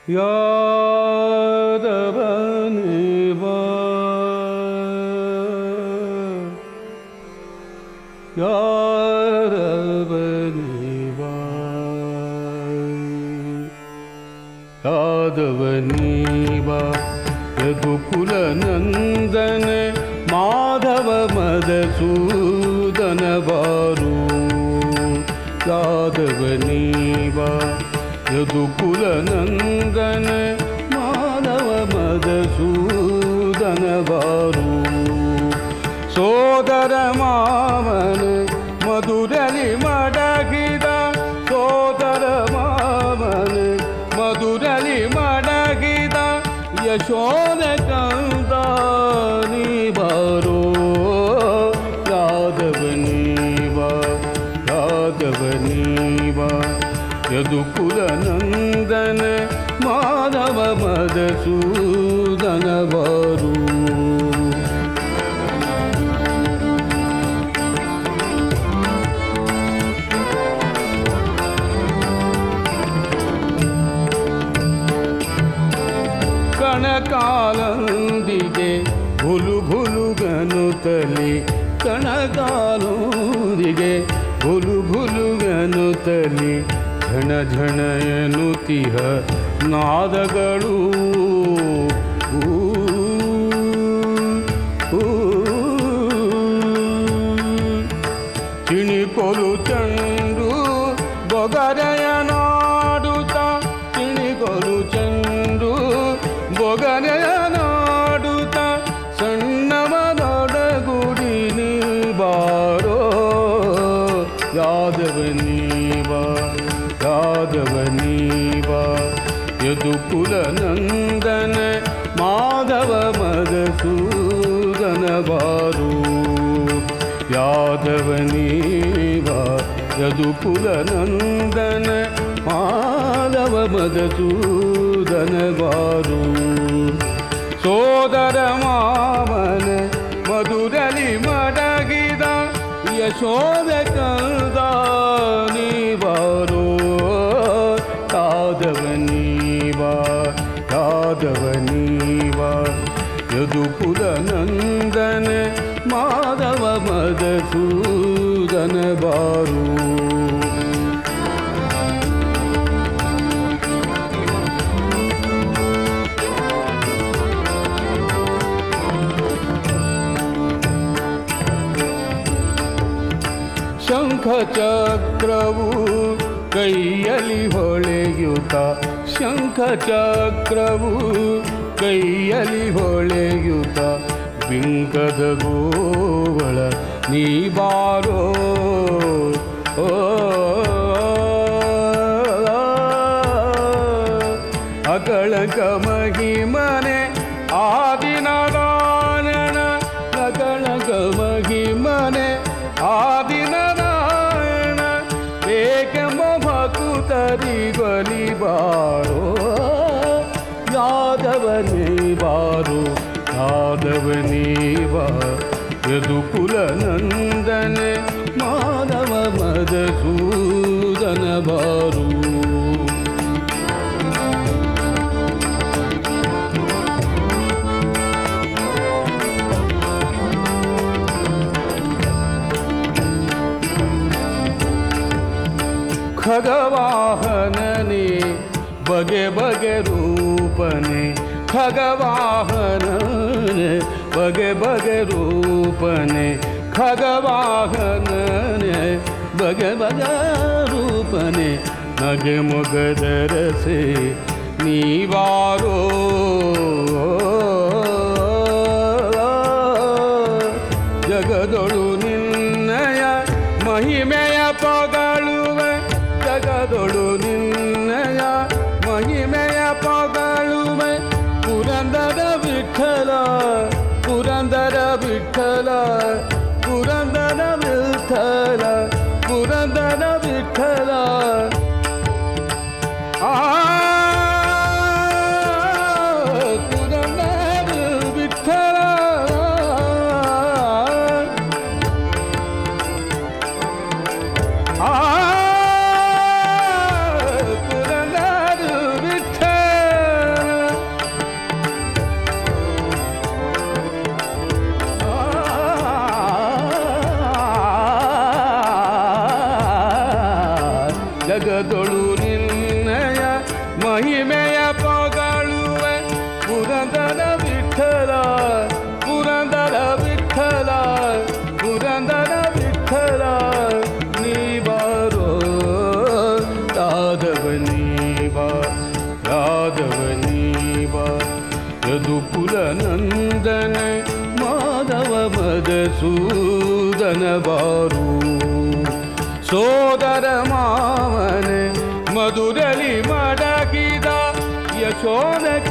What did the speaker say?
ಯಾದವನಿವ ಯಾದವನಿವ ಯಾದವನಿವ ಯದುಕುಲ ನಂದನ ಮಾಧವ ಮದಸೂದನ ಬಾರು ಯಾದವನೀವ ಯದುಕುಲ ನಂದನ ಮಾಧವ ಮದಸೂದನ ಬಾರು ಸೋದರ ಮಾವನ ಮಧುರಲಿ ಮಡಗಿದ ಸೋದರ ಮಾವನ ಮಧುರಲಿ ಮಡಗಿದ ಯಶೋದ ಕಂದಾನಿ ಬಾರೋ ಯಾದವನೀವ ಯಾದವನೀವ ಯದುಕುಲ ನಂದನ ಮಾಧವ ಮದಸೂದನ ಬಾರು ಕಣಕಾಲಂದಿಗೆ ಭುಲು ಭುಲುಗನುತಲಿ ಕಣಕಾಲಂದಿಗೆ ಭುಲು ಭುಲುಗನುತಲಿ ಝಣ ಝಣ ಎನ್ನುತಿಹ ನಾದಗಳು ಊ, ಊ, ಚಿಣಿಕೊಲು ಚಂಡು ಬೊಗರೆಯ ನಾಡುತ್ತ ಚಿಣಿಕೊಲು ಚಂಡು ಬೊಗರೆಯ ನಾಡುತ್ತ ಸಣ್ಣವನೊಡಗುಡಿ ನೀ ಬಾರೋ ಯಾದವನೀವ ಯಾದವನೀವ ಯದುಕುಲ ನಂದನ ಮಾಧವ ಮದಸೂದನ ಬಾರು ಯಾದವನೀವ ಯದುಕುಲ ನಂದನ ಮಾಧವ ಮದಸೂದನ ಬಾರು ಸೋದರ ಮಾವನ ಮಧುರಲಿ ಮಡಗಿದ ಯಶೋದ ಕಂದಾನಿ ಬಾರೋ ಯಾದವನೀವ ಯಾದವನೀವ ಯದುಕುಲ ನಂದನ ಮಾಧವ ಮದಸೂದನ ಬಾರು ಶಂಖ ಚಕ್ರವು ಕೈಯಲ್ಲಿ ಹೊಳೆಯುತ್ತ ಶಂಖ ಚಕ್ರವು ಕೈಯಲ್ಲಿ ಹೊಳೆಯುತ್ತ ಬಿಂಕದ ಗೋವಳ ನೀ ಬಾರೋ ಓ ಅಗಳಕ ಮಹಿಮನೆ ಆದಿನಾರಾಯಣ ಅಗಳಕ ಮಹಿಮನೆ ಆದಿನಾರಾಯಣ ಏಕೆಂಬ ಭಕುತರಿ ಬಲಿ ಬಾರೋ ಯಾದವನೇ ಬಾರೋ ಯಾದವನೇ ಬಾ ಯದುಕುಲ ನಂದನ ಮಾನವ ಮದಸೂದನ ಬಾರು ಖಗವಾಹನನೆ ಬಗೆ ಬಗೆ ರೂಪನೆ ಖಗವಾಹನನೆ ಬಗೆ ಬಗೆ ರೂಪನೆ ಖಗವಾಹನನೆ ಬಗೆ ಬಗೆ ರೂಪನೆ ನಗೆ ಮೊಗದರಸೆ ನೀವಾರೋ ಜಗದೊಳು ನಿನ್ನಯ ಮಹಿಮೆಯ ಪೊಗಳುವೆ ಜಗದೊಳು ನಿನ್ನಯ ಮಹಿಮೆಯ ಪೊಗಳುವೆ ಪುರಂದರ ವಿಠಲ ಪುರಂದರ ವಿಠಲ ಪುರಂದರ ವಿಠಲ ಪುರಂದರ ವಿಠಲ ಆ ಪುರಂದರ ವಿಠಲ ಆ ಜಗದೊಳು ನಿನ್ನಯ ಮಹಿಮೆಯ ಪೊಗಳುವ ಪುರಂದರ ವಿಠಲ ಪುರಂದರ ವಿಠಲ ಪುರಂದರ ವಿಠಲ ನೀ ಬಾರೋ ಯಾದವ ನೀ ಬಾ ಯಾದವ ನೀ ಬಾ ಯದುಕುಲ ನಂದನ ಮಾಧವ ಮದಸೂದನ ಬಾರು ಸೋದರ ಮಾವನ ಮಧುರಲಿ ಮಡಗಿದ ಯಶೋದ